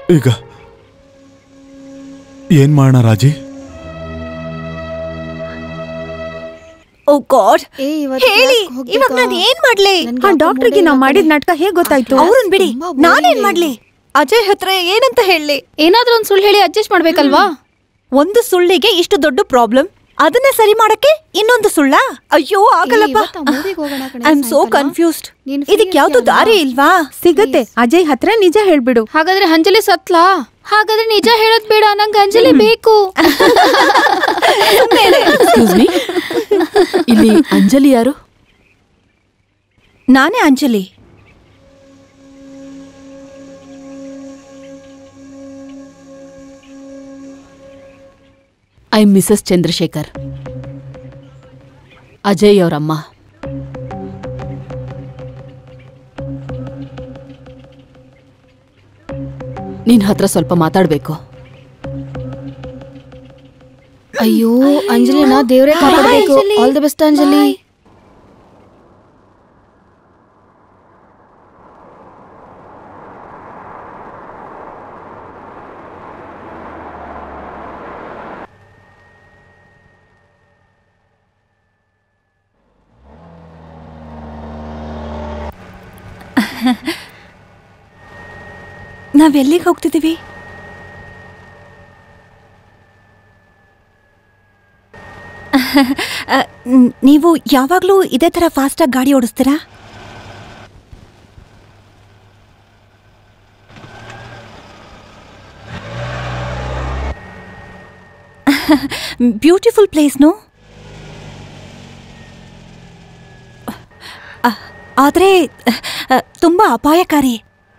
ಈಗ ಏನ್ ಮಾಡೋಣ ರಾಜಿ ಓ ಗಾಡ್ ಏ, ಇವತ್ತು ಹೇಳಿ class ಹೋಗ್ಬೇಕಾ? ಇವಾಗ ನಾನು ಏನ್ ಮಾಡ್ಲಿ ನನ್ಗೆ ಆ ಯಾಕೋ ಡಾಕ್ಟರ್ಗೆ ಮೂಡೇ ನಾವ್ ಇಲ್ಲ ಮಾಡಿದ ಕಣೆ. ನಾಟಕ ಹೇಗ್ ಗೊತ್ತಾಯ್ತು ಅವ್ರನ್ ಬಿಡಿ ತುಂಬಾ boring ನಾನೇನ್ ಇದೆ. ಮಾಡ್ಲಿ ಅಜಯ್ ಹತ್ರ ಏನಂತ ಹೇಳಿ ಏನಾದ್ರೂ ಒಂದ್ ಸುಳ್ಳು ಹೇಳಿ ಅಡ್ಜಸ್ಟ್ ಮಾಡ್ಬೇಕಲ್ವಾ ಒಂದು ಸುಳ್ಳಿಗೆ ಇಷ್ಟು ದೊಡ್ಡ ಪ್ರಾಬ್ಲಮ್ ಅದನ್ನ ಸರಿ ಮಾಡಕ್ಕೆ ಇನ್ನೊಂದು ಸುಳ್ಳ ಅಯ್ಯೋ ಆಗಲ್ಲಪ್ಪ ಇವತ್ತು ಆ movie ಗೆ ಹೋಗೋಣ ಕಣೆ ಐ ಆಮ್ ಸೋ ಸಾಯಂಕಾಲ. ಕನ್ಫ್ಯೂಸ್ಡ್ ನೀನ್ free ಇದಕ್ ಯಾವ್ದು ಇರ್ತೀಯಲ್ವಾ? ದಾರಿ ಇಲ್ವಾ ಸಿಗತ್ತೆ ಅಜಯ್ ಹತ್ರ ನಿಜ ಹೇಳ್ಬಿಡು ಹಾಗಾದ್ರೆ ಅಂಜಲಿ ಸತ್ಲಾ ಹಾಗಾದ್ರೆ ನಿಜ ಹೇಳೋದ್ ಬೇಡ ನಂಗೆ ಅಂಜಲಿ ಬೇಕು ಎಕ್ಸ್ಕ್ಯೂಸ್ ಮೀ ಇಲ್ಲಿ ಅಂಜಲಿ ಯಾರು ನಾನೇ ಅಂಜಲಿ ಐ ಮಿಸಸ್ ಚಂದ್ರಶೇಖರ್ ಅಜಯ್ ಅವರಮ್ಮ ನಿನ್ ಹತ್ರ ಸ್ವಲ್ಪ ಮಾತಾಡ್ಬೇಕು ಅಯ್ಯೋ ಅಂಜಲಿನ ದೇವ್ರೇ ಕಾಪಾಡಬೇಕು ಆಲ್ ದಿ ಬೆಸ್ಟ್ ಅಂಜಲಿ ನಾವ್ ಎಲ್ಲಿಗೆ ಹೋಗ್ತಿದೀವಿ ಅಹ್, ನ್- ನೀವು ಯಾವಾಗ್ಲೂ ಇದೇ ತರ ಫಾಸ್ಟಾಗಿ ಗಾಡಿ ಓಡಿಸ್ತೀರಾ ಬ್ಯೂಟಿಫುಲ್ ಪ್ಲೇಸ್ ನೋ ಆದರೆ ತುಂಬಾ ಅಪಾಯಕಾರಿ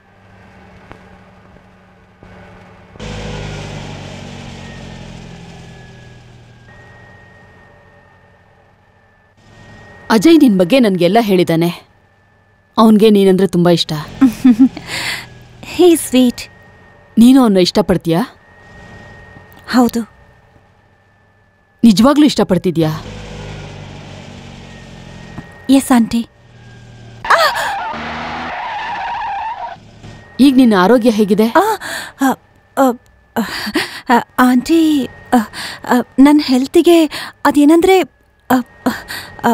ಅಜಯ್ ನಿನ್ ಬಗ್ಗೆ ನನ್ಗೆಲ್ಲ ಹೇಳಿದಾನೆ ಅವನ್ಗೆ ನೀನಂದ್ರೆ ತುಂಬಾ ಇಷ್ಟ ಹೇ ಸ್ವೀಟ್ ನೀನು ಅವನ್ನ ಇಷ್ಟಪಡ್ತೀಯಾ ಹೌದು ನಿಜವಾಗ್ಲೂ ಇಷ್ಟಪಡ್ತಿದ್ಯಾ ಎಸ್ ಆಂಟಿ ಈಗ ನಿನ್ನ ಆರೋಗ್ಯ ಹೇಗಿದೆ ಆಂಟಿ ನನ್ನ ಹೆಲ್ತಿಗೆ ಅದೇನಂದ್ರೆ ಅ, ಅ, ಅ,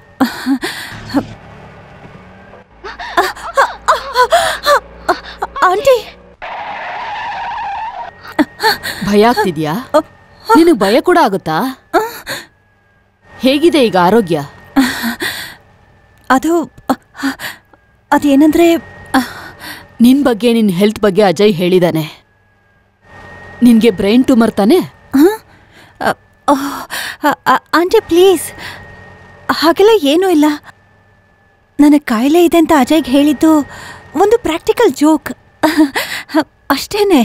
ಆಂಟಿ ಭಯ ಆಗ್ತಿದ್ಯಾ ನಿನಗ್ ಭಯ ಕೂಡ ಆಗುತ್ತಾ ಹೇಗಿದೆ ಈಗ ಆರೋಗ್ಯ ಅದು ಅ, ಅದೇನಂದ್ರೆ ಅ, ನಿನ್ ಬಗ್ಗೆ ನಿನ್ ಹೆಲ್ತ್ ಬಗ್ಗೆ ಅಜಯ್ ಹೇಳಿದಾನೆ ನಿನ್ಗೆ ಬ್ರೈನ್ ಟ್ಯೂಮರ್ ತಾನೆ ಅ, ಅ, ಅ, ಆಂಟಿ ಪ್ಲೀಸ್ ಹಾಗೆಲ್ಲ ಏನೂ ಇಲ್ಲ ನನಗೆ ಕಾಯಿಲೆ ಇದೆ ಅಂತ ಅಜಯ್ಗೆ ಹೇಳಿದ್ದು ಒಂದು ಪ್ರಾಕ್ಟಿಕಲ್ ಜೋಕ್ ಅಷ್ಟೇನೆ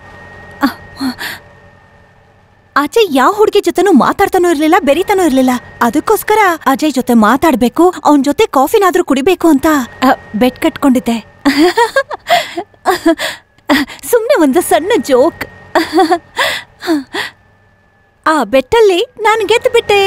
ಅಜಯ್ ಯಾವ ಹುಡುಗಿ ಜೊತೆನೂ ಮಾತಾಡ್ತಾನೂ ಇರ್ಲಿಲ್ಲ ಬೆರಿತಾನೂ ಇರ್ಲಿಲ್ಲ ಅದಕ್ಕೋಸ್ಕರ ಅಜಯ್ ಜೊತೆ ಮಾತಾಡ್ಬೇಕು ಅವನ ಜೊತೆ ಕಾಫಿನಾದ್ರೂ ಕುಡಿಬೇಕು ಅಂತ ಬೆಟ್ ಕಟ್ಕೊಂಡಿದ್ದೆ ಸುಮ್ಮನೆ ಒಂದು ಸಣ್ಣ ಜೋಕ್ ಆ ಬೆಟ್ಟಲ್ಲಿ ನಾನು ಗೆದ್ದು ಬಿಟ್ಟೆ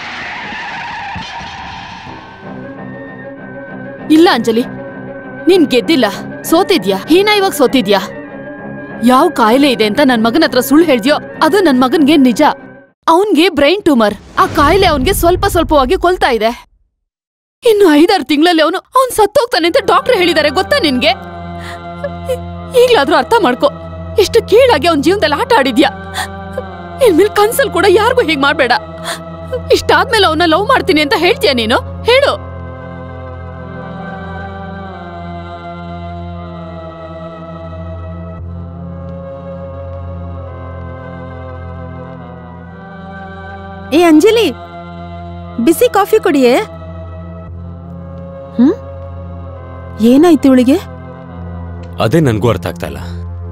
ಇಲ್ಲ ಅಂಜಲಿ ನೀನ್ ಗೆದ್ದಿಲ್ಲ ಸೋತಿದ್ಯಾ ಹೀನ ಇವಾಗ ಸೋತಿದ್ಯಾ ಯಾವ ಕಾಯಿಲೆ ಇದೆ ಅಂತ ನನ್ ಮಗನ ಹತ್ರ ಸುಳ್ಳು ಹೇಳ್ದ್ಯೋ ಅದು ನನ್ ಮಗನ್ಗೆ ನಿಜ ಅವನ್ಗೆ ಬ್ರೈನ್ ಟ್ಯೂಮರ್ ಆ ಕಾಯಿಲೆ ಅವನ್ಗೆ ಸ್ವಲ್ಪ ಸ್ವಲ್ಪವಾಗಿ ಕೊಲ್ತಾ ಇದೆ ಇನ್ನು ಐದಾರು ತಿಂಗಳಲ್ಲಿ ಅವನು ಅವ್ನ್ ಸತ್ತೋಗ್ತಾನೆ ಅಂತ ಡಾಕ್ಟರ್ ಹೇಳಿದ್ದಾರೆ ಗೊತ್ತಾ ನಿನ್ಗೆ ಈಗ್ಲಾದ್ರೂ ಅರ್ಥ ಮಾಡ್ಕೊ ಎಷ್ಟು ಕೀಳಾಗಿ ಅವನ್ ಜೀವನದಲ್ಲಿ ಆಟ ಆಡಿದ್ಯಾ ಇನ್ಮೇಲೆ ಕನ್ಸಲ್ ಕೂಡ ಯಾರಿಗೂ ಹೀಗ್ ಮಾಡ್ಬೇಡ ಇಷ್ಟಾದ್ಮೇಲೆ ಅವನ್ನ ಲವ್ ಮಾಡ್ತೀನಿ ಅಂತ ಹೇಳ್ತೀಯ ನೀನು ಹೇಳು ಏ ಅಂಜಲಿ ಬಿಸಿ ಕಾಫಿ ಕೊಡಿಯೇ ಹ್ಮ್ ಏನಾಯ್ತು ಇವಳಿಗೆ ಅದೇ ನನಗೂ ಅರ್ಥ ಆಗ್ತಾ ಇಲ್ಲ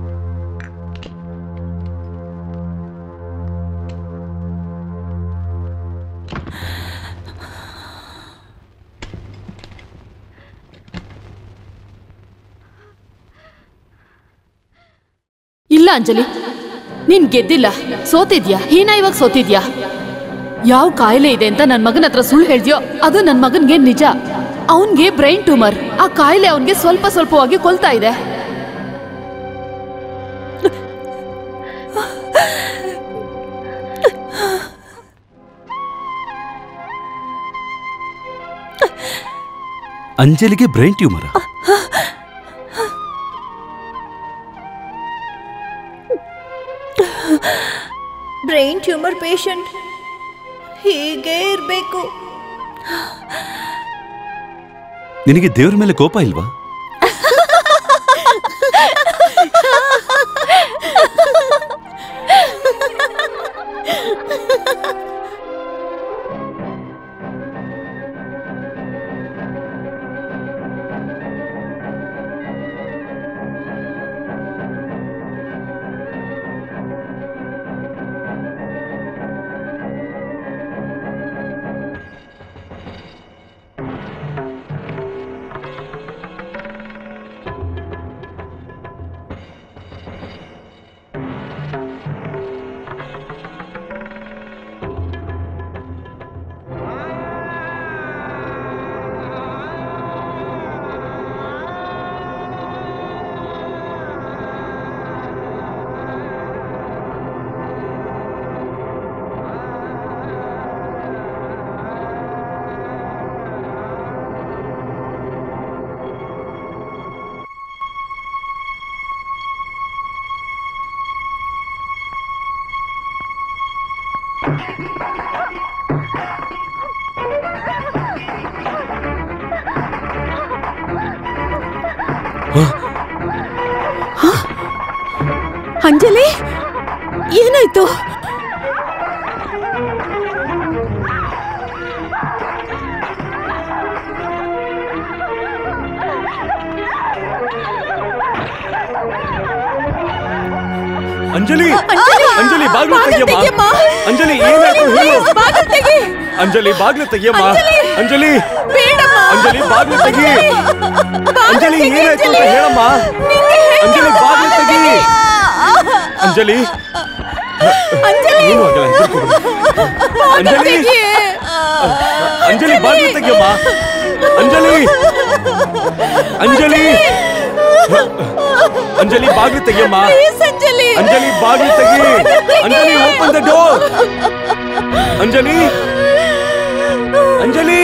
ಇಲ್ಲ ಅಂಜಲಿ ನೀನ್ ಗೆದ್ದಿಲ್ಲ ಸೋತಿದ್ಯಾ ಹೀನ ಇವಾಗ ಸೋತಿದ್ಯಾ ಯಾವ ಕಾಯಿಲೆ ಇದೆ ಅಂತ ನನ್ ಮಗನ ಹತ್ರ ಸುಳ್ಳು ಹೇಳ್ದ್ಯೋ ಅದು ನನ್ ಮಗನ್ಗೆ ನಿಜ ಅವನ್ಗೆ ಬ್ರೈನ್ ಟ್ಯೂಮರ್ ಆ ಕಾಯಿಲೆ ಅವನ್ಗೆ ಸ್ವಲ್ಪ ಸ್ವಲ್ಪವಾಗಿ ಕೊಲ್ತಾ ಇದೆ ಅಂಜಲಿಗೆ brain tumour brain tumour patient ಹೀಗೆ ಇರಬೇಕು ನಿನಗೆ ದೇವ್ರ ಮೇಲೆ ಕೋಪ ಇಲ್ವಾ ಅಂಜಲಿ ಏನಾಯ್ತು ಅಂಜಲಿ ಅಂಜಲಿ ಬಾಗ್ಲು ಬಾಗ್ಲು ತೆಗಿಯಮ್ಮ ತೆಗಿಯಮ್ಮ. ಅಂಜಲಿ ಏನಾಯ್ತು ಹೇಳು ಬಾಗಿಲು ತೆಗಿ ಅಂಜಲಿ ಬಾಗ್ಲು ತೆಗಿಯಮ್ಮ ಅಂಜಲಿ ಬೇಡಮ್ಮ ಅಂಜಲಿ ಬಾಗ್ಲು ತೆಗಿ ಅಂಜಲಿ ತೆಗಿ, ಏನಾಯ್ತು ಅಂತ ಅಂಜಲಿ. ಹೇಳಮ್ಮ ಅಂಜಲಿ ಬಾಗ್ಲು ತೆಗಿ ಅಂಜಲಿ ಏನು ಆಗಲ್ಲ ಹೆದ್ರ್ಕೊಬೇಡ. ಅಂಜಲಿ ಅಂಜಲಿ ಬಾಗ್ಲು ತೆಗಿಯಮ್ಮ ಅಂಜಲಿ ಅಂಜಲಿ ಅಂಜಲಿ ಬಾಗ್ಲು ತೆಗಿಯಮ್ಮ ಅಂಜಲಿ ಅಂಜಲಿ ಬಾಗಿಲು ತೆಗಿ Anjali open the door Anjali Anjali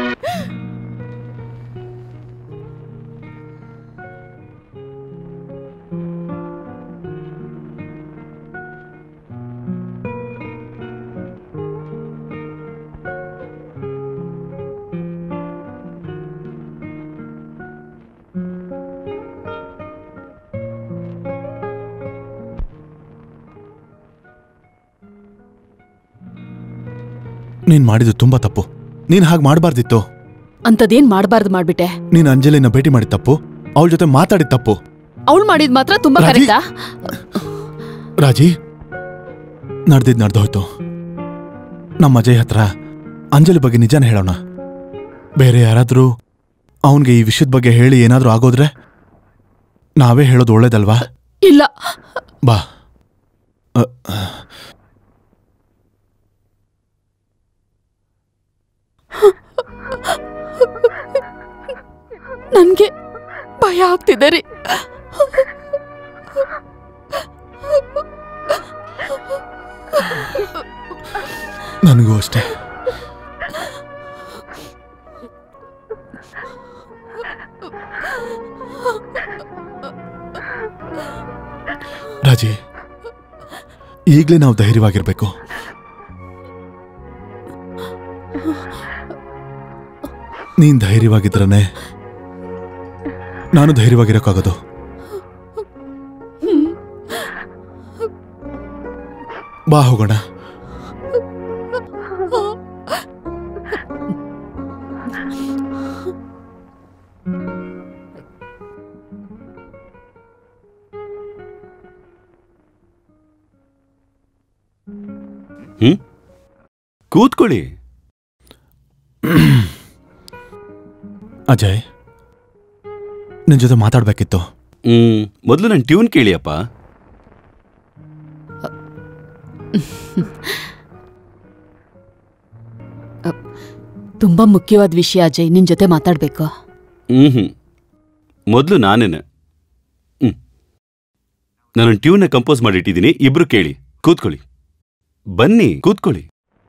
ನೀನ್ ಮಾಡಿದ್ದು ತುಂಬಾ ತಪ್ಪು ನೀನ್ ಹಾಗೆ ಮಾಡಬಾರ್ದಿತ್ತು ಅಂತದೇನ್ ಮಾಡ್ಬಾರ್ದು ಮಾಡ್ಬಿಟ್ಟೆ ನೀನ್ ಅಂಜಲಿನ ಭೇಟಿ ಮಾಡಿದ ತಪ್ಪು ಅವಳ ಜೊತೆ ಮಾತಾಡಿದ ತಪ್ಪು ಅವಳು ಮಾಡಿದ್ ಮಾತ್ರ ತುಂಬಾ ರಾಜಿ. ಕರೆಕ್ಟಾ ರಾಜಿ ನಡ್ದಿದ್ ನಡ್ದೋಯ್ತು ನಮ್ಮ ಅಜಯ್ ಹತ್ರ ಅಂಜಲಿ ಬಗ್ಗೆ ನಿಜಾನ ಹೇಳೋಣ ಬೇರೆ ಯಾರಾದ್ರೂ ಅವನ್ಗೆ ಈ ವಿಷಯದ ಬಗ್ಗೆ ಹೇಳಿ ಏನಾದ್ರೂ ಆಗೋದ್ರೆ ನಾವೇ ಹೇಳೋದು ಒಳ್ಳೇದಲ್ವಾ ಇಲ್ಲ ಬಾ ಅ, ನನ್ಗೆ ಭಯ ಆಗ್ತಿದೆ ರೀ ನನಗೂ ಅಷ್ಟೇ ರಾಜಿ ಈಗಲೇ ನಾವು ಧೈರ್ಯವಾಗಿರ್ಬೇಕು ನೀನ್ ಧೈರ್ಯವಾಗಿದ್ರನೆ ನಾನು ಧೈರ್ಯವಾಗಿರೋಕ್ಕಾಗೋದು ಬಾ ಹೋಗೋಣ ಹ್ಮ್ ಕೂತ್ಕೊಳ್ಳಿ ಅಜಯ್ ನಿನ್ ಜೊತೆ ಮಾತಾಡ್ಬೇಕಿತ್ತು ಹ್ಮ್ ಮೊದಲು ನನ್ನ ಟ್ಯೂನ್ ಕೇಳಿಯಪ್ಪ ತುಂಬಾ ಮುಖ್ಯವಾದ ವಿಷಯ ಅಜಯ್ ನಿನ್ ಜೊತೆ ಮಾತಾಡ್ಬೇಕು ಹ್ಮ್ ಹ್ಮ್ ಮೊದಲು ನಾನೇನೆ ಹ್ಮ್ ನಾನು ಟ್ಯೂನ್ನ ಕಂಪೋಸ್ ಮಾಡಿಟ್ಟಿದ್ದೀನಿ ಇಬ್ರು ಕೇಳಿ ಕೂತ್ಕೊಳ್ಳಿ ಬನ್ನಿ ಕೂತ್ಕೊಳ್ಳಿ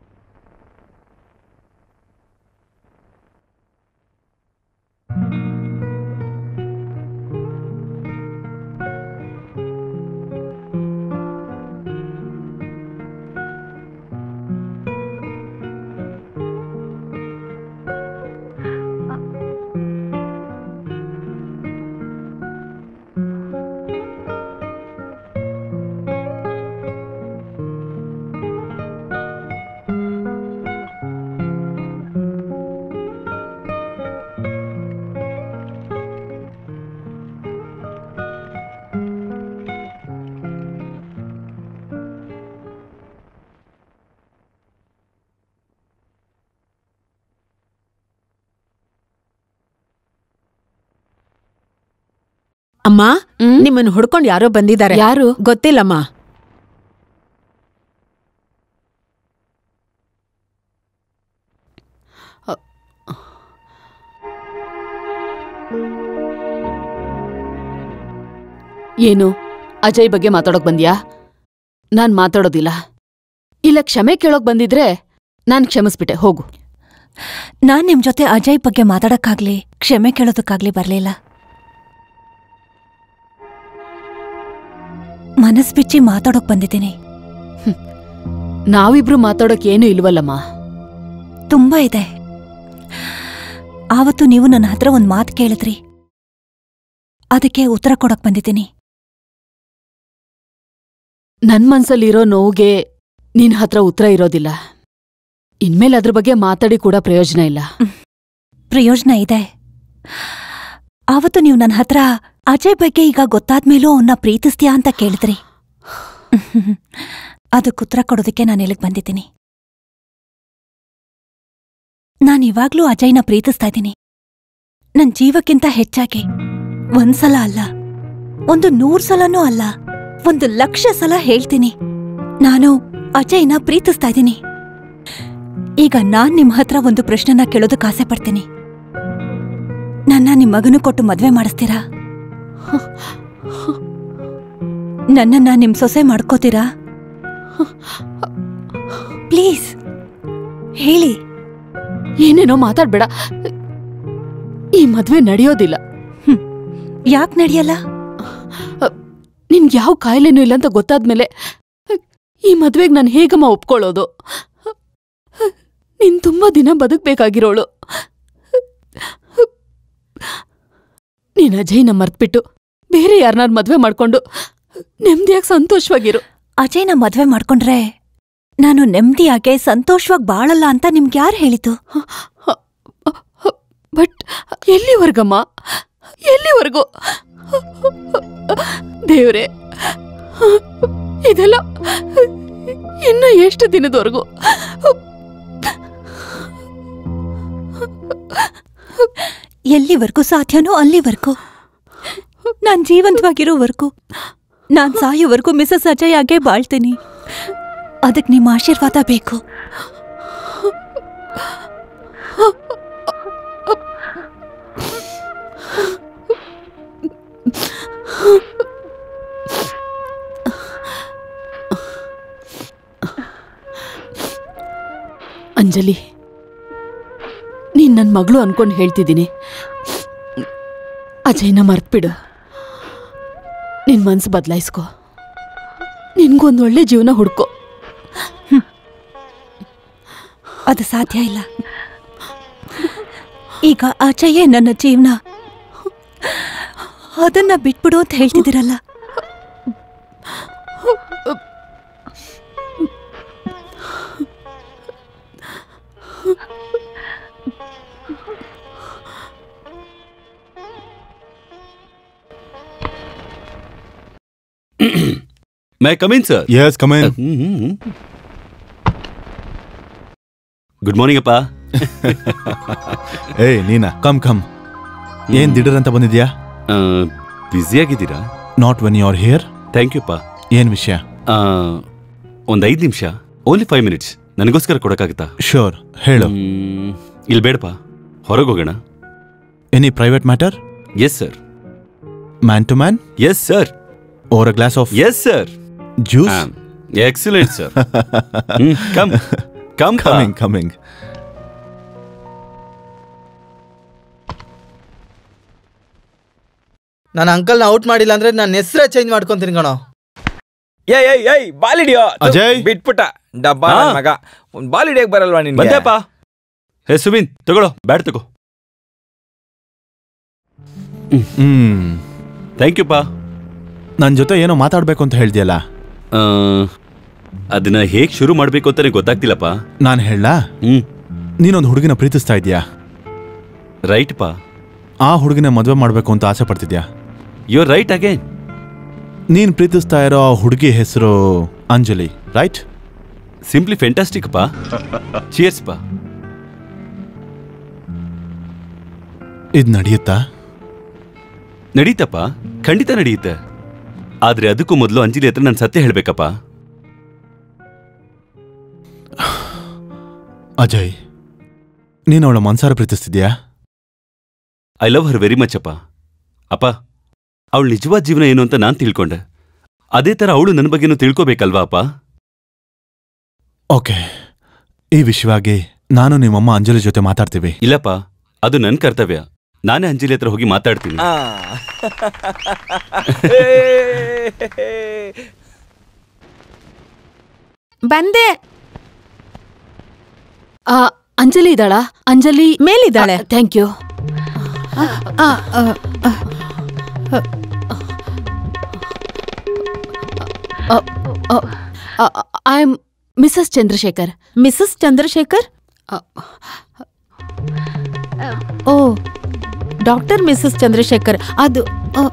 ಅಮ್ಮ ಹ್ಮ್? ನಿಮ್ಮನ್ನ ಹುಡ್ಕೊಂಡು ಯಾರೋ ಬಂದಿದ್ದಾರೆ ಯಾರು ಗೊತ್ತಿಲ್ಲಮ್ಮ ಏನು ಅಜಯ್ ಬಗ್ಗೆ ಮಾತಾಡೋಕ್ ಬಂದ್ಯಾ ನಾನ್ ಮಾತಾಡೋದಿಲ್ಲ ಇಲ್ಲ ಕ್ಷಮೆ ಕೇಳೋಕ್ ಬಂದಿದ್ರೆ ನಾನ್ ಕ್ಷಮಿಸ್ಬಿಟ್ಟೆ ಹೋಗು ನಾನ್ ನಿಮ್ ಜೊತೆ ಅಜಯ್ ಬಗ್ಗೆ ಮಾತಾಡಕ್ಕಾಗ್ಲಿ ಕ್ಷಮೆ ಕೇಳೋದಕ್ಕಾಗ್ಲಿ ಬರ್ಲಿಲ್ಲ ಮನಸ್ ಬಿಚ್ಚಿ ಮಾತಾಡೋಕ್ ಬಂದಿದ್ದೀನಿ ನಾವಿಬ್ರು ಮಾತಾಡೋಕ್ ಏನೂ ಇಲ್ವಲ್ಲಮ್ಮ ತುಂಬಾ ಇದೆ ಆವತ್ತು ನೀವು ನನ್ನ ಹತ್ರ ಒಂದ್ ಮಾತು ಕೇಳಿದ್ರಿ ಅದಕ್ಕೆ ಉತ್ತರ ಕೊಡಕ್ ಬಂದಿದ್ದೀನಿ ನನ್ ಮನ್ಸಲ್ಲಿರೋ ನೋವ್ಗೆ ನಿನ್ ಹತ್ರ ಉತ್ತರ ಇರೋದಿಲ್ಲ ಇನ್ಮೇಲೆ ಅದ್ರ ಬಗ್ಗೆ ಮಾತಾಡಿ ಕೂಡ ಪ್ರಯೋಜನ ಇಲ್ಲ ಪ್ರಯೋಜನ ಇದೆ ಆವತ್ತು ನೀವು ನನ್ನ ಹತ್ರ ಅಜಯ್ ಬಗ್ಗೆ ಈಗ ಗೊತ್ತಾದ್ಮೇಲೂ ಅವನ್ನ ಪ್ರೀತಿಸ್ತೀಯಾ ಅಂತ ಕೇಳಿದ್ರಿ ಅದಕ್ಕೆ ಉತ್ತರ ಕೊಡೋದಕ್ಕೆ ನಾನು ಇಲ್ಲಿಗೆ ಬಂದಿದ್ದೀನಿ ನಾನು ಇವಾಗ್ಲೂ ಅಜಯ್ನ ಪ್ರೀತಿಸ್ತಾ ಇದ್ದೀನಿ ನನ್ ಜೀವಕ್ಕಿಂತ ಹೆಚ್ಚಾಗಿ ಒಂದ್ಸಲ ಅಲ್ಲ ಒಂದು ನೂರ್ ಸಲನೂ ಅಲ್ಲ ಒಂದು ಲಕ್ಷ ಸಲ ಹೇಳ್ತೀನಿ ನಾನು ಅಜಯ್ನ ಪ್ರೀತಿಸ್ತಾ ಇದ್ದೀನಿ ಈಗ ನಾನ್ ನಿಮ್ ಹತ್ರ ಒಂದು ಪ್ರಶ್ನೆನ ಕೇಳೋದಕ್ಕೆ ಆಸೆ ಪಡ್ತೀನಿ ನನ್ನ ನಿಮ್ ಮಗನು ಕೊಟ್ಟು ಮದ್ವೆ ಮಾಡಿಸ್ತೀರಾ ನನ್ನನ್ನ ನಿಮ್ ಸೊಸೆ ಮಾಡ್ಕೋತೀರಾ ಪ್ಲೀಸ್ ಹೇಳಿ ಏನೇನೋ ಮಾತಾಡ್ಬೇಡ ಈ ಮದ್ವೆ ನಡೆಯೋದಿಲ್ಲ ಯಾಕ್ ನಡೆಯಲ್ಲ ನಿನ್ಗೆ ಯಾವ ಕಾಯಿಲೆನೂ ಇಲ್ಲ ಅಂತ ಗೊತ್ತಾದ್ಮೇಲೆ ಈ ಮದ್ವೆಗ್ ನಾನು ಹೇಗಮ್ಮ ಒಪ್ಕೊಳ್ಳೋದು ನೀನ್ ತುಂಬಾ ದಿನ ಬದುಕ್ಬೇಕಾಗಿರೋಳು ನೀನ್ ಅಜಯ್ನ ಮರ್ತ್ಬಿಟ್ಟು ಬೇರೆ ಯಾರನ್ನಾರು ಮದ್ವೆ ಮಾಡ್ಕೊಂಡು ನೆಮ್ಮದಿಯಾಗಿ ಸಂತೋಷವಾಗಿರು ಅಜಯ್ನ ಮದ್ವೆ ಮಾಡ್ಕೊಂಡ್ರೆ ನಾನು ನೆಮ್ಮದಿಯಾಗೆ ಸಂತೋಷವಾಗಿ ಬಾಳಲ್ಲ ಅಂತ ನಿಮ್ಗೆ ಯಾರು ಹೇಳಿತು ಬಟ್ ಎಲ್ಲಿವರ್ಗಮ್ಮ ಎಲ್ಲಿವರೆಗೂ ದೇವ್ರೆ ಇದೆಲ್ಲ ಇನ್ನು ಎಷ್ಟು ದಿನದವರೆಗೂ ಎಲ್ಲಿವರೆಗೂ ಸಾಧ್ಯನೋ ಅಲ್ಲಿವರೆಗೂ ನಾನ್ ಜೀವಂತವಾಗಿರೋವರೆಗೂ ನಾನ್ ಸಾಯೋವರೆಗೂ ಮಿಸಸ್ ಅಜಯ್ ಆಗೇ ಬಾಳ್ತೀನಿ ಅದಕ್ ನಿಮ್ಮ ಆಶೀರ್ವಾದ ಬೇಕು ಅಂಜಲಿ ನೀನ್ ನನ್ ಮಗಳು ಅನ್ಕೊಂಡು ಹೇಳ್ತಿದ್ದೀನಿ ಅಜಯ್ನ ಮರ್ತ್ಬಿಡು ನಿನ್ ಮನ್ಸು ಬದಲಾಯಿಸ್ಕೊ ನಿನ್ಗೊಂದು ಒಳ್ಳೆ ಜೀವನ ಹುಡ್ಕೋ ಅದು ಸಾಧ್ಯ ಇಲ್ಲ ಈಗ ಅಜಯೇ ನನ್ನ ಜೀವನ ಅದನ್ನ ಬಿಟ್ಬಿಡು ಅಂತ ಹೇಳ್ತಿದ್ದೀರಲ್ಲ may come in sir yes come in good morning ಅಪ್ಪ ಏಯ್ ನೀನಾ ಕಮ್ ಕಮ್ ಏನ್ ದಿಡರ್ ಅಂತ ಬಂದಿದ್ಯಾ ಬ್ಯುಸಿ ಆಗಿದ್ದೀರಾ not when you are here thank you ಅಪ್ಪ ಏನ್ ವಿಷಯ ಒಂದು ಐದು ನಿಮಿಷ ಓನ್ಲಿ ಫೈವ್ ಮಿನಿಟ್ಸ್ ನನಗೋಸ್ಕರ ಕೊಡಕ್ಕಾಗತ್ತಾ ಶೋರ್ ಹೇಳು ಮ್, ಇಲ್ಲಿ ಬೇಡಪ್ಪ ಹೊರಗೆ ಹೋಗೋಣ any private matter yes sir man to man yes sir over a glass of yes sir juice excellent sir come come coming coming ನನ್ನ ಅಂಕಲ್ನ ಔಟ್ ಮಾಡಿಲ್ಲ ಅಂದ್ರೆ ನನ್ನ ಹೆಸರೇ ಚೇಂಜ್ ಮಾಡ್ಕೊಂತೀನಿ ಕಣೋ ಏಯ್ ಏಯ್ ಏಯ್ ಬಾಲ್ ಹಿಡಿಯೋ ಥು, ಅಜಯ್. ಬಿಟ್ಬಿಟ್ಟ ಡಬ್ಬ ಹಾ. ನನ್ ಮಗ ಒಂದ್ ಬಾಲ್ ಹಿಡಿಯಕ್ ಬರಲ್ವಾ ನಿನ್ಗೆ ಬಂದೆಪ್ಪ ಹೇ ಸುಬಿನ್ ತಗೊಳ್ಳೋ ಬ್ಯಾಟ್ ತಗೋ ಹ್ಮ್ ಥ್ಯಾಂಕ್ ಯು ಪಾ ನನ್ನ ಜೊತೆ ಏನೋ ಮಾತಾಡ್ಬೇಕು ಅಂತ ಹೇಳ್ದಿಯಲ್ಲ ಆ, ಅದನ್ನ ಹೇಗ್ ಶುರು ಮಾಡ್ಬೇಕು ಅಂತಾನೆ ಗೊತ್ತಾಗ್ತಿಲ್ಲಪ್ಪ ನಾನು ಹೇಳ ಹ್ಮ್ ನೀನೊಂದು ಹುಡುಗಿನ ಪ್ರೀತಿಸ್ತಾ ಇದೀಯಾ ರೈಟ್ ಪಾ ಆ ಹುಡುಗಿನ ಮದುವೆ ಮಾಡಬೇಕು ಅಂತ ಆಸೆ ಪಡ್ತಿದ್ಯಾ ಯು ರೈಟ್ ಅಗೇನ್ ನೀನ್ ಪ್ರೀತಿಸ್ತಾ ಇರೋ ಆ ಹುಡುಗಿ ಹೆಸರು ಅಂಜಲಿ ರೈಟ್ ಸಿಂಪ್ಲಿ ಫೆಂಟಾಸ್ಟಿಕ್ ಪಾ ಚಿಯರ್ಸ್ ಪಾ ಇದ್ ನಡೆಯುತ್ತಾ ನಡೀತಪ್ಪ ಖಂಡಿತ ನಡೆಯುತ್ತೆ ಆದ್ರೆ ಅದಕ್ಕೂ ಮೊದಲು ಅಂಜಲಿ ಹತ್ರ ನಾನು ಸತ್ಯ ಹೇಳ್ಬೇಕಪ್ಪ ಅಜಯ್ ನೀನು ಅವಳ ಮನ್ಸಾರ ಪ್ರೀತಿಸ್ತಿದ್ಯಾ I love her very much ಅಪ್ಪ ಅಪ್ಪ ಅವಳ ನಿಜವಾದ ಜೀವನ ಏನು ಅಂತ ನಾನು ತಿಳ್ಕೊಂಡೆ ಅದೇ ತರ ಅವಳು ನನ್ನ ಬಗ್ಗೆನೂ ತಿಳ್ಕೊಬೇಕಲ್ವಾ ಅಪ್ಪ ಓಕೆ ಈ ವಿಷಯವಾಗಿ ನಾನು ನಿಮ್ಮಮ್ಮ ಅಂಜಲಿ ಜೊತೆ ಮಾತಾಡ್ತೀವಿ ಇಲ್ಲಪ್ಪ ಅದು ನನ್ನ ಕರ್ತವ್ಯ ನಾನೇ ಅಂಜಲಿ ಹತ್ರ ಹೋಗಿ ಮಾತಾಡ್ತೀನಿ ಆ. ಬಂದೆ ಆ, ಅಂಜಲಿ ಇದ್ದಾಳಾ ಅಂಜಲಿ ಮೇಲಿದ್ದಾಳೆ. ಥ್ಯಾಂಕ್ ಯು ಆ, ಆ, I am Mrs Chandrashekar Mrs Chandrashekar ಆ, ಓ ಡಾಕ್ಟರ್ ಮಿಸಸ್ ಚಂದ್ರಶೇಖರ್ ಅದು ಆ,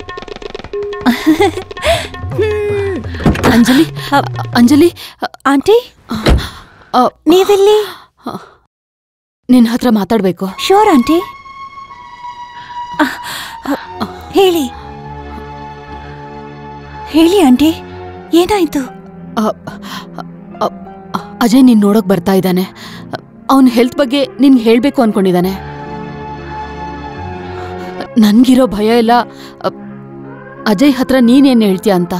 ಅಂಜಲಿ ಅಂಜಲಿ ಆಂಟಿ ಆ, ನೀವಿಲ್ಲಿ ನಿನ್ ಹತ್ರ ಮಾತಾಡ್ಬೇಕು ಶೋರ್ ಆಂಟಿ ಅಹ್, ಅಹ್, ಹೇಳಿ ಹೇಳಿ ಆಂಟಿ ಏನಾಯ್ತು ಆ, ಆ, ಆ, ಅಜಯ್ ನೀನ್ ನೋಡಕ್ ಬರ್ತಾ ಇದ್ದಾನೆ ಅವನ್ ಹೆಲ್ತ್ ಬಗ್ಗೆ ನಿನ್ಗೆ ಹೇಳ್ಬೇಕು ಅನ್ಕೊಂಡಿದ್ದಾನೆ ನನ್ಗಿರೋ ಭಯ ಎಲ್ಲ ಅ, ಅಜಯ್ ಹತ್ರ ನೀನೇನ್ ಹೇಳ್ತೀಯ ಅಂತ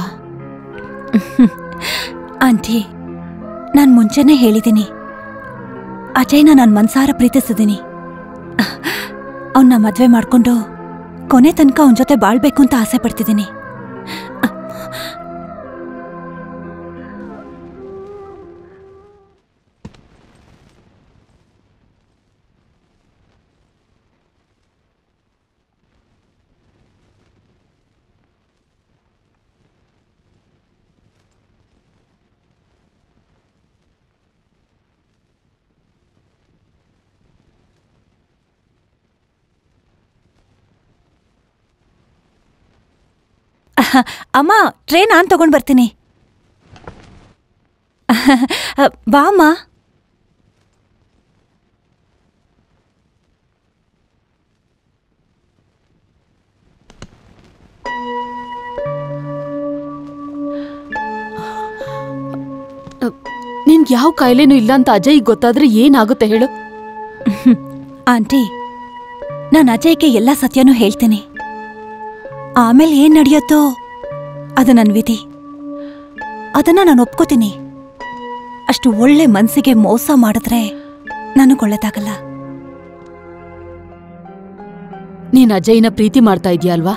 ಆಂಟಿ ನಾನು ಮುಂಚೆನೇ ಹೇಳಿದ್ದೀನಿ ಅಜಯ್ನ ನಾನು ಮನ್ಸಾರ ಪ್ರೀತಿಸಿದ್ದೀನಿ ಅವನ್ನ ಮದ್ವೆ ಮಾಡ್ಕೊಂಡು ಕೊನೆ ತನಕ ಅವನ ಜೊತೆ ಬಾಳ್ಬೇಕು ಅಂತ ಆಸೆ ಪಡ್ತಿದ್ದೀನಿ ಅಹ, ಅಮ್ಮ ಟ್ರೇ ನಾನು ತಗೊಂಡ್ ಬರ್ತೀನಿ ಅಹ, ಬಾ ಅಮ್ಮ ನಿನ್ಗೆ ಯಾವ ಕಾಯಿಲೆನೂ ಇಲ್ಲ ಅಂತ ಅಜಯ್ ಗೊತ್ತಾದ್ರೆ ಏನಾಗುತ್ತೆ ಹೇಳು ಆಂಟಿ ನಾನು ಅಜಯ್ಗೆ ಎಲ್ಲ ಸತ್ಯನೂ ಹೇಳ್ತೀನಿ ಆಮೇಲೆ ಏನ್ ನಡೆಯುತ್ತೋ ಅದು ನನ್ನ ವಿಧಿ ಅದನ್ನ ನಾನು ಒಪ್ಕೋತೀನಿ ಅಷ್ಟು ಒಳ್ಳೆ ಮನ್ಸಿಗೆ ಮೋಸ ಮಾಡಿದ್ರೆ ನನಗೆ ಒಳ್ಳೇದಾಗಲ್ಲ ನೀನ್ ಅಜಯ್ನ ಪ್ರೀತಿ ಮಾಡ್ತಾ ಇದೀಯ ಅಲ್ವಾ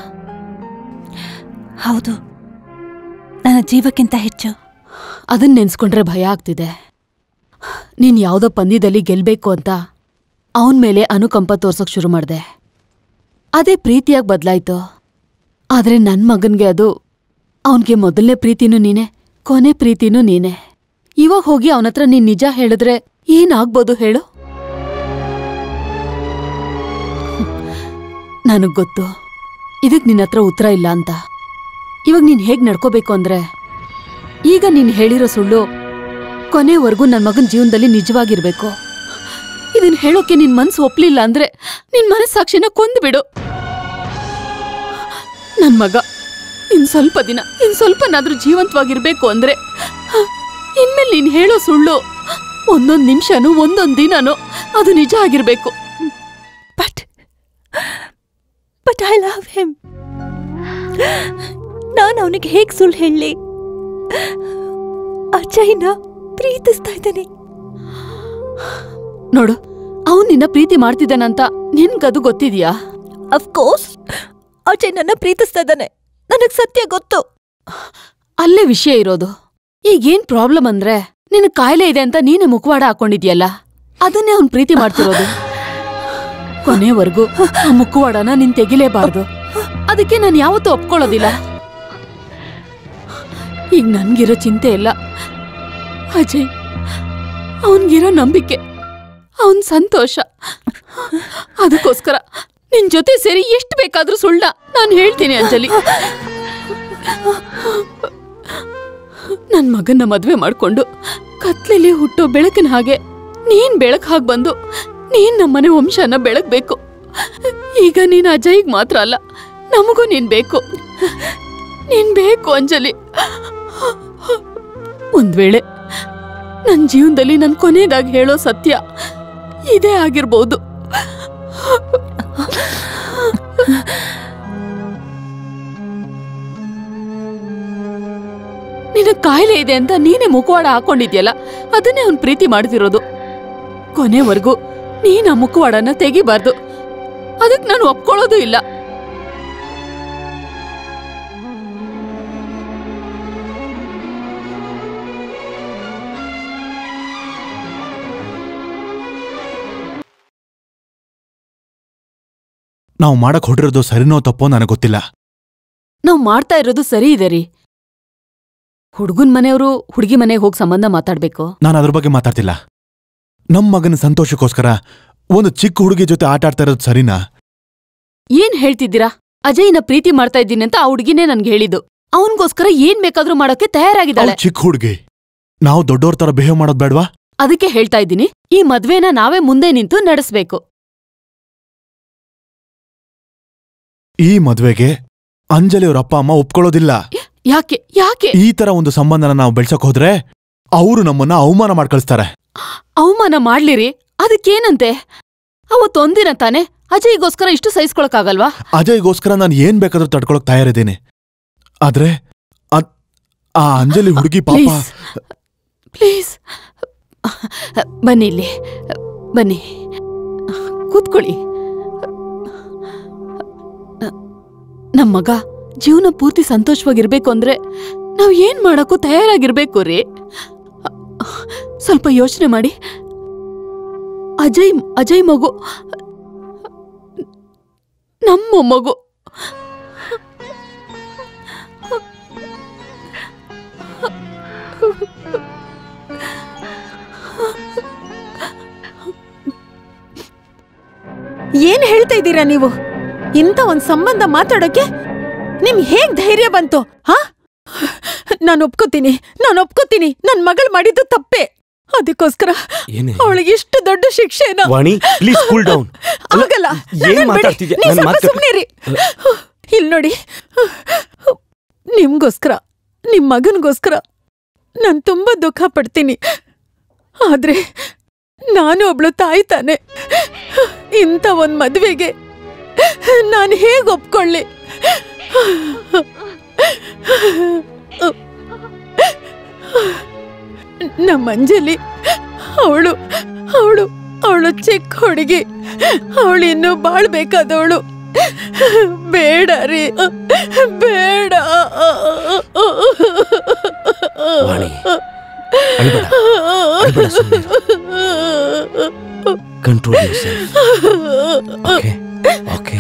ಹೌದು ನನ್ನ ಜೀವಕ್ಕಿಂತ ಹೆಚ್ಚು ಅದನ್ನ ನೆನ್ಸ್ಕೊಂಡ್ರೆ ಭಯ ಆಗ್ತಿದೆ ನೀನ್ ಯಾವ್ದೋ ಪಂದ್ಯದಲ್ಲಿ ಗೆಲ್ಬೇಕು ಅಂತ ಅವನ್ ಮೇಲೆ ಅನುಕಂಪ ತೋರ್ಸಕ್ ಶುರು ಮಾಡ್ದೆ ಅದೇ ಪ್ರೀತಿಯಾಗಿ ಬದ್ಲಾಯ್ತು ಆದ್ರೆ ನನ್ ಮಗನ್ಗೆ ಅದು ಅವನ್ಗೆ ಮೊದಲನೇ ಪ್ರೀತಿನೂ ನೀನೆ ಕೊನೆ ಪ್ರೀತಿನೂ ನೀನೆ ಇವಾಗ ಹೋಗಿ ಅವನತ್ರ ನೀನ್ ನಿಜ ಹೇಳಿದ್ರೆ ಏನಾಗ್ಬೋದು ಹೇಳು ನನಗ್ ಗೊತ್ತು ಇದಕ್ ನಿನ್ನ ಹತ್ರ ಉತ್ತರ ಇಲ್ಲ ಅಂತ ಇವಾಗ ನೀನ್ ಹೇಗ್ ನಡ್ಕೋಬೇಕು ಅಂದ್ರೆ ಈಗ ನೀನ್ ಹೇಳಿರೋ ಸುಳ್ಳು ಕೊನೆವರೆಗೂ ನನ್ನ ಮಗನ ಜೀವನದಲ್ಲಿ ನಿಜವಾಗಿರ್ಬೇಕು ಇದನ್ ಹೇಳೋಕೆ ನಿನ್ ಮನ್ಸು ಒಪ್ಲಿಲ್ಲ ಅಂದ್ರೆ ನಿನ್ ಮನಸ್ಸಾಕ್ಷಿನ ಕೊಂದ್ಬಿಡು ನನ್ ಮಗ ಇನ್ ಸ್ವಲ್ಪ ದಿನ ಇನ್ ಸ್ವಲ್ಪನಾದ್ರೂ ಜೀವಂತವಾಗಿರ್ಬೇಕು ಅಂದ್ರೆ ಇನ್ಮೇಲೆ ನೀನ್ ಹೇಳೋ ಸುಳ್ಳು ಒಂದೊಂದ್ ನಿಮಿಷನೂ ಒಂದೊಂದ್ ದಿನನೂ ಅದು ನಿಜ ಆಗಿರ್ಬೇಕು but but I love him ನಾನು ಅವನಿಗೆ ಹೇಗೆ ಸುಳ್ಳು ಹೇಳಲಿ ಅಜಯ್ನ ಪ್ರೀತಿಸ್ತಾ ಇದ್ದೀನಿ ನೋಡು ಅವ್ನ್ ನಿನ್ನ ಪ್ರೀತಿ ಮಾಡ್ತಿದ್ದಾನಂತ ನಿನ್ಗದು ಗೊತ್ತಿದ್ಯಾ ಅಫ್ಕೋರ್ಸ್ ಅಜಯ್ ನನ್ನ ಪ್ರೀತಿಸ್ತಾ ಇದ್ದಾನೆ ನನಗ್ ಸತ್ಯ ಗೊತ್ತು ಅಲ್ಲೇ ವಿಷಯ ಇರೋದು ಈಗೇನ್ ಪ್ರಾಬ್ಲಮ್ ಅಂದ್ರೆ ನಿನ್ ಕಾಯಿಲೆ ಇದೆ ಅಂತ ನೀನೆ ಮುಖವಾಡ ಹಾಕೊಂಡಿದ್ಯಲ್ಲ ಅದನ್ನೇ ಅವ್ನ್ ಪ್ರೀತಿ ಮಾಡ್ತಿರೋದು ಕೊನೆವರೆಗೂ ಆ ಮುಖವಾಡನ ನೀನ್ ತೆಗಿಲೇಬಾರ್ದು ಅದಕ್ಕೆ ನಾನು ಯಾವತ್ತೂ ಒಪ್ಕೊಳ್ಳೋದಿಲ್ಲ ಈಗ ನನ್ಗಿರೋ ಚಿಂತೆ ಇಲ್ಲ ಅಜಯ್ ಅವನ್ಗಿರೋ ನಂಬಿಕೆ ಅವನ್ ಸಂತೋಷ ಅದಕ್ಕೋಸ್ಕರ ನಿನ್ ಜೊತೆ ಸೇರಿ ಎಷ್ಟು ಬೇಕಾದ್ರೂ ಸುಳ್ಳ ನಾನು ಹೇಳ್ತೀನಿ ಅಂಜಲಿ ನನ್ ಮಗನ್ನ ಮದ್ವೆ ಮಾಡ್ಕೊಂಡು ಕತ್ಲೆಲಿ ಹುಟ್ಟೋ ಬೆಳಕಿನ ಹಾಗೆ ನೀನ್ ಬೆಳಕ್ ಹಾಗೆ ಬಂದು ನೀನ್ ನಮ್ಮನೆ ವಂಶನ ಬೆಳಗ್ಬೇಕು ಈಗ ನೀನ್ ಅಜಯ್ಗ್ ಮಾತ್ರ ಅಲ್ಲ ನಮಗೂ ನೀನ್ ಬೇಕು ನೀನ್ ಬೇಕು ಅಂಜಲಿ ಒಂದ್ ವೇಳೆ ನನ್ ಜೀವನದಲ್ಲಿ ನನ್ ಕೊನೆಯದಾಗಿ ಹೇಳೋ ಸತ್ಯ ಇದೇ ಆಗಿರ್ಬೋದು ನಿನ್ನ ಕಾಯಿಲೆ ಇದೆ ಅಂತ ನೀನೇ ಮುಖವಾಡ ಹಾಕೊಂಡಿದ್ಯಲ್ಲ ಅದನ್ನೇ ಅವ್ನ್ ಪ್ರೀತಿ ಮಾಡ್ತಿರೋದು ಕೊನೆವರೆಗೂ ನೀನ್ ಆ ಮುಖವಾಡನ ತೆಗಿಬಾರ್ದು ಅದಕ್ ನಾನು ಒಪ್ಕೊಳ್ಳೋದು ಇಲ್ಲ ನಾವು ಮಾಡಕ್ ಹೊಟ್ಟಿರೋದು ಸರಿನೋ ತಪ್ಪೋ ನನಗೆ ಗೊತ್ತಿಲ್ಲ ನಾವ್ ಮಾಡ್ತಾ ಇರೋದು ಸರಿ ಇದೆ ರೀ ಹುಡುಗನ್ ಮನೆಯವರು ಹುಡುಗಿ ಮನೆಗೆ ಹೋಗಿ ಸಂಬಂಧ ಮಾತಾಡ್ಬೇಕು ನಾನು ಅದ್ರ ಬಗ್ಗೆ ಮಾತಾಡ್ತಿಲ್ಲ ನಮ್ ಮಗನ ಸಂತೋಷಕ್ಕೋಸ್ಕರ ಒಂದು ಚಿಕ್ಕ ಹುಡುಗಿ ಜೊತೆ ಆಟ ಆಡ್ತಾ ಇರೋದು ಸರಿನಾ ಏನ್ ಹೇಳ್ತಿದ್ದೀರಾ ಅಜಯ್ನ ಪ್ರೀತಿ ಮಾಡ್ತಾ ಇದ್ದೀನಿ ಅಂತ ಆ ಹುಡುಗಿನೇ ನನ್ಗೆ ಹೇಳಿದ್ದು ಅವನ್ಗೋಸ್ಕರ ಏನ್ ಬೇಕಾದ್ರೂ ಮಾಡೋಕೆ ತಯಾರಾಗಿದ್ದಾಳೆ ಅವ್ಳ್ ಚಿಕ್ಕ ಹುಡುಗಿ ನಾವು ದೊಡ್ಡೋರ್ ತರ ಬಿಹೇವ್ ಮಾಡೋದ್ ಬೇಡ್ವಾ ಅದಕ್ಕೆ ಹೇಳ್ತಾ ಇದ್ದೀನಿ ಈ ಮದ್ವೆನ ನಾವೇ ಮುಂದೆ ನಿಂತು ನಡೆಸ್ಬೇಕು ಈ ಮದ್ವೆಗೆ ಅಂಜಲಿ ಅವ್ರ ಅಪ್ಪ ಅಮ್ಮ ಒಪ್ಕೊಳ್ಳೋದಿಲ್ಲ ಯಾಕೆ ಯಾಕೆ ಈ ತರ ಒಂದು ಸಂಬಂಧನ ನಾವು ಬೆಳ್ಸಕ್ ಹೋದ್ರೆ ಅವರು ನಮ್ಮನ್ನ ಅವಮಾನ ಮಾಡ್ಕಳಿಸ್ತಾರೆ ಅವಮಾನ ಮಾಡ್ಲಿರಿ ಅದಕ್ಕೇನಂತೆ ಅವತ್ತೊಂದಿನ ತಾನೆ ಅಜಯ್ಗೋಸ್ಕರ ಇಷ್ಟು ಸಹಿಸ್ಕೊಳಕ್ಕಾಗಲ್ವಾ ಅಜಯ್ಗೋಸ್ಕರ ನಾನು ಏನ್ ಬೇಕಾದ್ರೂ ತಡ್ಕೊಳಕ್ ತಯಾರಿದ್ದೀನಿ ಆದ್ರೆ ಅದ್- ಆ ಅಂಜಲಿ ಹುಡುಗಿ ಪಾಪ ಪ್ಲೀಸ್ ಪ್ಲೀಸ್ ಬನ್ನಿ ಇಲ್ಲಿ ಬನ್ನಿ ಕೂತ್ಕೊಳ್ಳಿ ನಮ್ ಮಗ ಜೀವನ ಪೂರ್ತಿ ಸಂತೋಷವಾಗಿರ್ಬೇಕು ಅಂದ್ರೆ ನಾವ್ ಏನ್ ಮಾಡಕ್ಕೂ ತಯಾರಾಗಿರ್ಬೇಕು ರೀ ಸ್ವಲ್ಪ ಯೋಚನೆ ಮಾಡಿ ಅಜಯ್ ಅಜಯ್ ಮಗು ನಮ್ಮ ಮಗು ಏನ್ ಹೇಳ್ತಾ ಇದ್ದೀರಾ ನೀವು ಇಂಥ ಒಂದ್ ಸಂಬಂಧ ಮಾತಾಡೋಕೆ ನಿಮ್ ಹೇಗ್ ಧೈರ್ಯ ಬಂತು ಹಾ ನಾನು ಒಪ್ಕೋತೀನಿ ನಾನು ಒಪ್ಕೋತೀನಿ ನನ್ ಮಗಳು ಮಾಡಿದ್ದು ತಪ್ಪೆ ಅದಕ್ಕೋಸ್ಕರ ಏನೇ? ಅವಳಿಗೆ ಇಷ್ಟು ದೊಡ್ಡ ಶಿಕ್ಷೆನ ವಾಣಿ ಪ್ಲೀಸ್ ಕೂಲ್ ಡೌನ್ ಆಗಲ್ಲ ಏನ್ ನನ್ನನ್ ಬಿಡಿ. ಮಾತಾಡ್ತಿದ್ಯಾ? ನೀವ್ ನನ್ ಸ್ವಲ್ಪ ಮಾತ್ ಸುಮ್ನೆ ಇರಿ. ಇಲ್ ನೋಡಿ ನಿಮ್ಗೋಸ್ಕರ ನಿಮ್ ಮಗನ್ಗೋಸ್ಕರ ನಾನ್ ತುಂಬಾ ದುಃಖ ಪಡ್ತೀನಿ ಆದ್ರೆ ನಾನು ಒಬ್ಳು ತಾಯಿ ತಾನೆ ಇಂಥ ಒಂದ್ ಮದ್ವೆಗೆ ನಾನು ಹೇಗ್ ಒಪ್ಕೊಳ್ಳಿ ನಮ್ಮ ಅಂಜಲಿ ಅವಳು ಅವಳು ಅವಳು ಚಿಕ್ಕ ಹುಡುಗಿ ಅವಳು ಇನ್ನೂ ಬಾಳ್ಬೇಕಾದವಳು ಬೇಡ ರೀ ಬೇಡ ವಾಣಿ ಅಳ್ಬೇಡ ಅಳ್ಬೇಡ ಕಂಟ್ರೋಲ್ ಯೋರ್ಸೆಲ್ಫ್ ಓಕೆ ಓಕೆ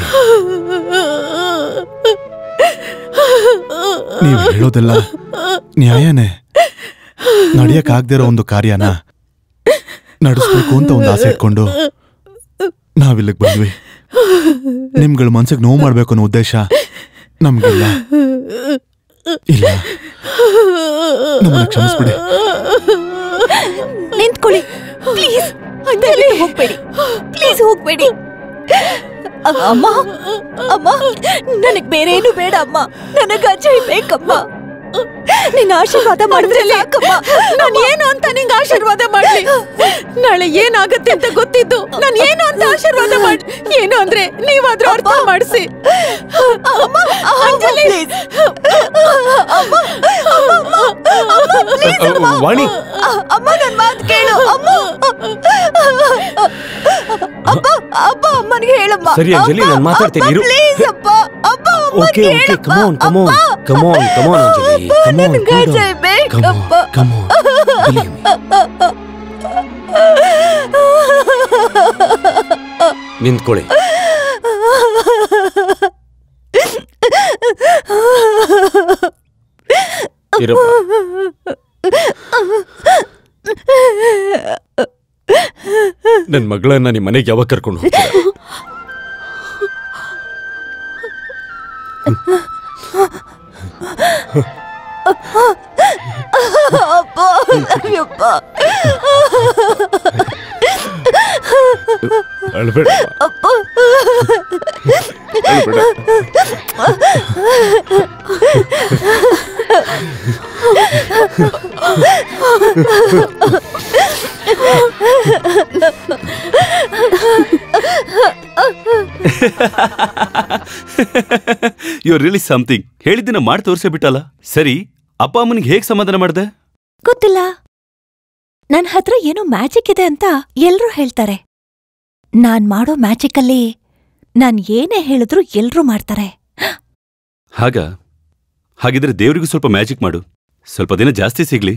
ನೀವ್ ಹೇಳೋದೆಲ್ಲ ನ್ಯಾಯನೇ ನಡಿಯಕ್ಕಾಗ್ದೇ ಇರೋ ಒಂದು ಕಾರ್ಯನ ನಡೆಸ್ಬೇಕು ಅಂತ ಒಂದು ಆಸೆ ಇಟ್ಕೊಂಡು ನಾವಿಲ್ಲಿಗೆ ಬಂದ್ವಿ ನಿಮ್ಗಳ ಮನ್ಸಿಗೆ ನೋವು ಮಾಡ್ಬೇಕು ಅನ್ನೋ ಉದ್ದೇಶ ನಮ್ಗಿಲ್ಲ ಇಲ್ಲ ನಮ್ಮನ್ನ ಕ್ಷಮಿಸ್ಬಿಡಿ ನಿಂತ್ಕೊಳ್ಳಿ ಪ್ಲೀಸ್ ದಯವಿಟ್ಟು ಹೋಗ್ಬೇಡಿ ಪ್ಲೀಸ್ ಹೋಗ್ಬೇಡಿ ಅ- ಅಮ್ಮ ಅಮ್ಮ ನನಗ್ ಬೇರೆ ಏನು ಬೇಡ ಅಮ್ಮ ನನಗ್ ಅಜಯ್ ಬೇಕಮ್ಮ ನಿನ್ನ ಆಶೀರ್ವಾದ ಮಾಡಿದ್ರೆ ಸಾಕಮ್ಮ ನಾನು ಏನು ಅಂತ ನಿಂಗೆ ಆಶೀರ್ವಾದ ಮಾಡ್ಲಿ ನಾಳೆ ಏನಾಗತ್ತೆ ಅಂತ ಗೊತ್ತಿದ್ದು ನಾನು ಏನು ಅಂತ ಆಶೀರ್ವಾದ ಮಾಡಿ ಏನು ಅಂದ್ರೆ ನೀವಾದ್ರೂ ಅರ್ಥ ಮಾಡಿಸಿ ಅಮ್ಮ ಅಂಜಲಿ ಅಮ್ಮ ಅಮ್ಮ ಅಮ್ಮ ಪ್ಲೀಸ್ ವಾಣಿ ಅಮ್ಮ ನನ್ ಮಾತು ಕೇಳು ಅಮ್ಮ ಅಪ್ಪ ಅಪ್ಪ ಅಮ್ಮನಿಗೆ ಹೇಳಮ್ಮ ಸರಿ, ಅಂಜಲಿ, ನಾನ್ ಮಾತಾಡ್ತೀನಿ, ಇರು. ಪ್ಲೀಸ್ ಅಪ್ಪ ಅಪ್ಪ okay okay come on come on come on come on Anjali come on ನನ್ಗೆ ಬೇಕಪ್ಪ ಕಮ್ ಆನ್ ನಿಂತ್ಕೊಳ್ಳಿ ಇರಪ್ಪ ನನ್ ಮಗಳನ್ನ ನಿಮ್ಮ ಮನೆಗೆ ಯಾವಾಗ ಕರ್ಕೊಂಡು ಹೋಗ್ತೀರಾ ಅಪ್ಪ ಅಯ್ಯಪ್ಪ ಅಳ್ಬೇಡ ಅಪ್ಪ ಅಳ್ಬೇಡ ಯು ರಿಯಲಿ ಸಮಥಿಂಗ್ ಹೇಳಿದ್ದನ್ನ ಮಾಡಿ ತೋರ್ಸೇ ಬಿಟ್ಟಲ್ಲ ಸರಿ ಅಪ್ಪ ಅಮ್ಮನಿಗೆ ಹೇಗ್ ಸಮಾಧಾನ ಮಾಡ್ದೆ ಗೊತ್ತಿಲ್ಲ ನನ್ ಹತ್ರ ಏನೋ ಮ್ಯಾಜಿಕ್ ಇದೆ ಅಂತ ಎಲ್ರೂ ಹೇಳ್ತಾರೆ ನಾನ್ ಮಾಡೋ ಮ್ಯಾಜಿಕಲ್ಲಿ ನಾನ್ ಏನೇ ಹೇಳಿದ್ರು ಎಲ್ರೂ ಮಾಡ್ತಾರೆ ಹಾಗ ಹಾಗಿದ್ರೆ ದೇವರಿಗೂ ಸ್ವಲ್ಪ ಮ್ಯಾಜಿಕ್ ಮಾಡು ಸ್ವಲ್ಪ ದಿನ ಜಾಸ್ತಿ ಸಿಗ್ಲಿ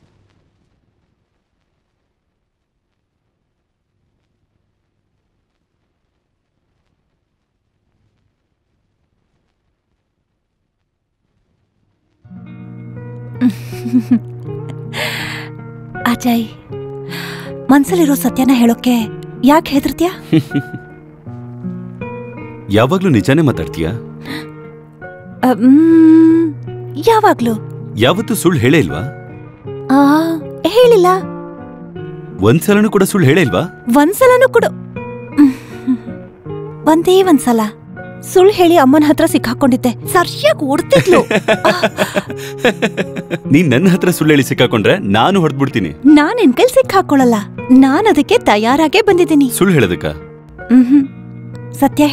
ಅಜಯ್ ಮನ್ಸಲ್ಲಿರೋ ಸತ್ಯನ ಹೇಳೋಕೆ ಯಾಕೆ ಹೆದರ್ತ್ಯಾ ಯಾವಾಗ್ಲೂ ನಿಜಾನೇ ಮಾತಾಡ್ತೀಯಾ ಅಮ್, ಯಾವಾಗ್ಲೂ ಯಾವತ್ತೂ ಸುಳ್ಳು ಹೇಳೇ ಇಲ್ವಾ ಆ ಹೇಳಿಲ್ಲ ಒಂದ್ಸಲನೂ ಕೂಡ ಸುಳ್ಳು ಹೇಳೇ ಇಲ್ವಾ ಒಂದ್ಸಲನೂ ಕೊಡು ಒಂದೇ ಒಂದ್ಸಲ ಸುಳ್ಳು ಹೇಳಿ ಅಮ್ಮನ ಹತ್ರ ಸಿಕ್ಕಾಕೊಂಡಿದ್ದೆ ಸರಿಯಾಗಿ ಓಡ್ತಿದ್ಲು ನೀನ್ ನನ್ನ ಹತ್ರ ಸುಳ್ಳು ಹೇಳಿ ಸಿಕ್ಕಾಕೊಂಡ್ರೆ ನಾನು ಹೊಡೆದ್ಬಿಡ್ತೀನಿ ನಾನ್ ನಿನ್ ಕೈಲ್ ಸಿಕ್ಕಾಕೊಳ್ಳಲ್ಲ ನಾನ್ ಅದಕ್ಕೆ ತಯಾರಾಗೇ ಬಂದಿದ್ದೀನಿ ಸುಳ್ಳು ಹೇಳೋದಕ್ಕ ಮ್ಹ್ಮ್. ಸತ್ಯ